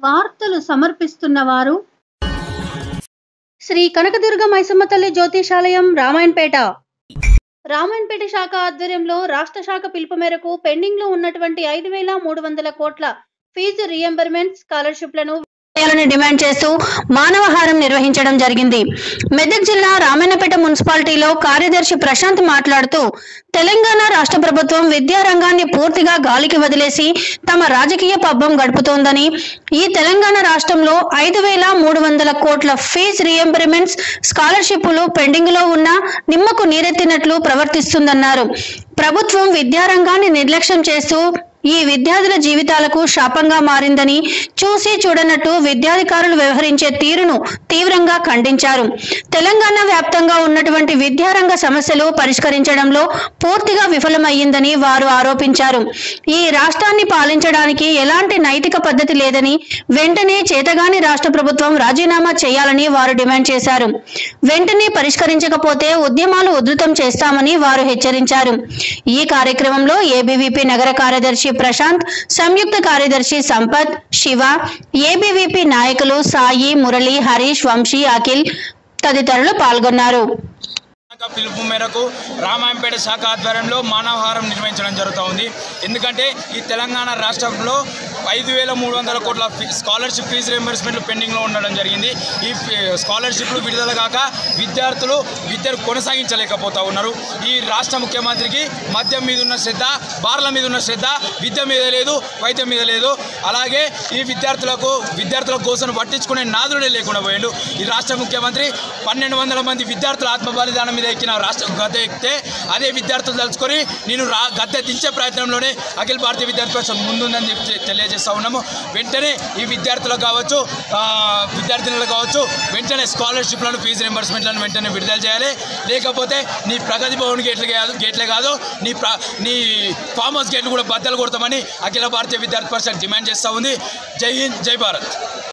వార్తలు సమర్పిస్తున్న వారు శ్రీ కనకదుర్గ మైసమ్మ తల్లి జ్యోతిషాలయం రామాయణపేట రామాయణపేట శాఖ ఆధ్వర్యంలో రాష్ట్ర శాఖ పిలుపు మేరకు పెండింగ్ లో ఉన్నటువంటి ఐదు వేల మూడు వందల కోట్ల ఫీజు రియంబర్మెంట్ స్కాలర్షిప్లను చేయాలని డిమాండ్ చేస్తూ మానవహారం నిర్వహించడం జరిగింది మెదక్ జిల్లా రామన్నపేట మున్సిపాలిటీలో కార్యదర్శి ప్రశాంత్ మాట్లాడుతూ తెలంగాణ రాష్ట్ర ప్రభుత్వం విద్యా రంగాన్ని పూర్తిగా గాలికి వదిలేసి తమ రాజకీయ పబ్బం గడుపుతోందని ఈ తెలంగాణ రాష్ట్రంలో ఐదు వేల మూడు వందల కోట్ల ఫీజ్ రియంబర్మెంట్స్ స్కాలర్షిప్లు పెండింగ్ లో ఉన్న నిమ్మకు నీరెత్తినట్లు ప్రవర్తిస్తుందన్నారు ప్రభుత్వం విద్యారంగాన్ని నిర్లక్ష్యం చేస్తూ ఈ విద్యార్థుల జీవితాలకు శాపంగా మారిందని చూసి చూడనట్టు విద్యాధికారులు వ్యవహరించే తీరును తీవ్రంగా ఖండించారు తెలంగాణ వ్యాప్తంగా ఉన్నటువంటి విద్యారంగ సమస్యలు పరిష్కరించడంలో పూర్తిగా విఫలమయ్యిందని వారు ఆరోపించారు ఈ రాష్ట్రాన్ని పాలించడానికి ఎలాంటి నైతిక పద్ధతి లేదని వెంటనే చేతగాని రాష్ట్ర ప్రభుత్వం రాజీనామా చేయాలని వారు డిమాండ్ చేశారు వెంటనే పరిష్కరించకపోతే ఉద్యమాలు ఉధృతం చేస్తామని వారు హెచ్చరించారు ఈ కార్యక్రమంలో ఏబీవీపీ నగర కార్యదర్శి ప్రశాంత్ సంయుక్త కార్యదర్శి సంపత్ శివ ఏబీవీపీ నాయకులు సాయి మురళి హరీష్ వంశీ అఖిల్ తదితరులు పాల్గొన్నారు శాఖ పిలుపు మేరకు రామాయంపేట శాఖ ఆధ్వర్యంలో మానవహారం నిర్వహించడం జరుగుతూ ఉంది ఎందుకంటే ఈ తెలంగాణ రాష్ట్రంలో ఐదు వేల మూడు వందల కోట్ల ఫీ- స్కాలర్షిప్ ఫీజు రియంబర్స్మెంట్లు పెండింగ్లో ఉండడం జరిగింది ఈ ఫీ- స్కాలర్షిప్లు విడుదల కాక విద్యార్థులు విద్యను కొనసాగించలేకపోతా ఉన్నారు ఈ రాష్ట్ర ముఖ్యమంత్రికి మద్యం మీద ఉన్న శ్రద్ధ బార్ల మీద ఉన్న శ్రద్ధ విద్య మీద లేదు వైద్యం మీద లేదు అలాగే ఈ విద్యార్థులకు విద్యార్థుల కోసం పట్టించుకునే నాదుడే లేకుండా పోయాడు ఈ రాష్ట్ర ముఖ్యమంత్రి పన్నెండు వందల మంది విద్యార్థుల ఆత్మ బలిదానం మీద ఎక్కిన రాష్ట్ర గద్దె ఎక్కితే అదే విద్యార్థులు తలుచుకొని నేను రా గద్దె దించే ప్రయత్నంలోనే అఖిల భారతీయ విద్యార్థి పరిషత్ ముందుందని చెప్పి తెలియజేస్తా ఉన్నాము వెంటనే ఈ విద్యార్థులకు కావచ్చు ఆ, విద్యార్థినులకు కావచ్చు వెంటనే స్కాలర్షిప్లను ఫీజు రింబర్స్మెంట్లను వెంటనే విడుదల చేయాలి లేకపోతే నీ ప్రగతి భవన్ గేట్లు కాదు గేట్లే కాదు నీ ప్ర నీ ఫామ్ హౌస్ గేట్లు కూడా బద్దలు కొడతామని అఖిల భారతీయ విద్యార్థి పరిషత్ డిమాండ్ చేస్తూ ఉంది జై హింద్ జై భారత్